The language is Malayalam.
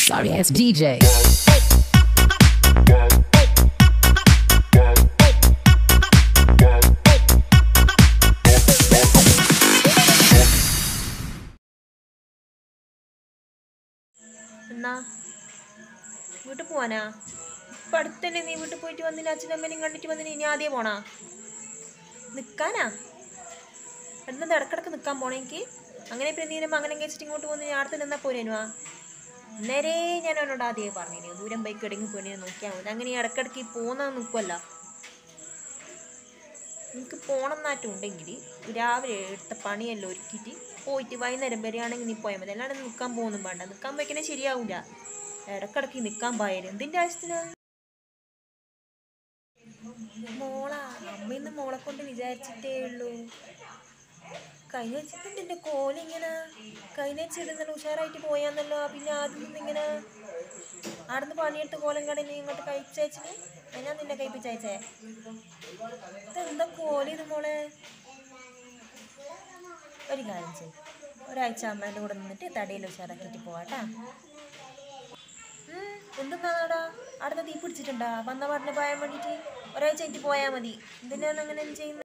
sorry ass DJ. എന്നാ വീട്ടിൽ പോവാനാ ഇപ്പം അടുത്തല്ലേ നീ വീട്ടിൽ പോയിട്ട് വന്നില്ല അച്ഛനും അമ്മേനെയും കണ്ടിട്ട് വന്നിന് ഇനി ആദ്യം പോണാ നിൽക്കാനാ എന്നാ ഇടക്കിടക്ക് നിൽക്കാൻ പോണെങ്കിൽ അങ്ങനെ പിന്നെ നീ അങ്ങനെ കഴിച്ചിട്ട് ഇങ്ങോട്ട് വന്ന് ഞാൻ അടുത്ത് നിന്നാൽ പോരേനുവാ നേരെ ഞാൻ അവനോട് ആദ്യമേ പറഞ്ഞു ദൂരം ബൈക്ക് ഇടങ്ങി പോയി നോക്കിയാൽ മതി അങ്ങനെ ഈ ഇടക്കിടക്ക് പോകുന്ന നിൽക്കുമല്ല എനിക്ക് പോണം നാറ്റം ഉണ്ടെങ്കിൽ രാവിലെ എടുത്ത പണിയെല്ലാം ഒരുക്കിയിട്ട് പോയിട്ട് വൈകുന്നേരം വരെയാണെങ്കിൽ നീ പോയാൽ മതി അല്ലാണ്ട് നിൽക്കാൻ പോകുന്നും വേണ്ട നിൽക്കാൻ പോയിക്കണേ ശരിയാവില്ല ഇടക്കിടക്ക് നിൽക്കാൻ പോയാലും എന്തിൻ്റെ ആവശ്യത്തിനാ മോളാ അമ്മ ഇന്ന് മോളെ കൊണ്ട് വിചാരിച്ചിട്ടേ ഉള്ളൂ കഴിഞ്ഞ വെച്ചിട്ടുണ്ട് എൻ്റെ കോലിങ്ങനെ കഴിഞ്ഞ വെച്ചിടുന്നല്ലോ ഉഷാറായിട്ട് പോയാന്നല്ലോ പിന്നെ ആദ്യം നിന്ന് ഇങ്ങനെ ആടുന്ന് പണിയെടുത്ത് കോലം കടന്ന് ഇങ്ങോട്ട് കഴിച്ചയച്ചിന് ഞാൻ നിന്നെ കഴിപ്പിച്ചയച്ചേ ഇതെന്താ കോലി ഇത് മോളെ ഒരു കാര്യം ചെയ്യും ഒരാഴ്ച അമ്മേൻ്റെ കൂടെ നിന്നിട്ട് തടയിൽ ഉഷാറാക്കിയിട്ട് പോവാട്ടാ എന്തെന്നാടാ അടുത്ത തീ പിടിച്ചിട്ടുണ്ടാ വന്ന പാടിനെ പോയാൻ വേണ്ടിയിട്ട് ഒരാഴ്ച ആയിട്ട് പോയാൽ മതി എന്തിനാണ് അങ്ങനെ ചെയ്യുന്നത്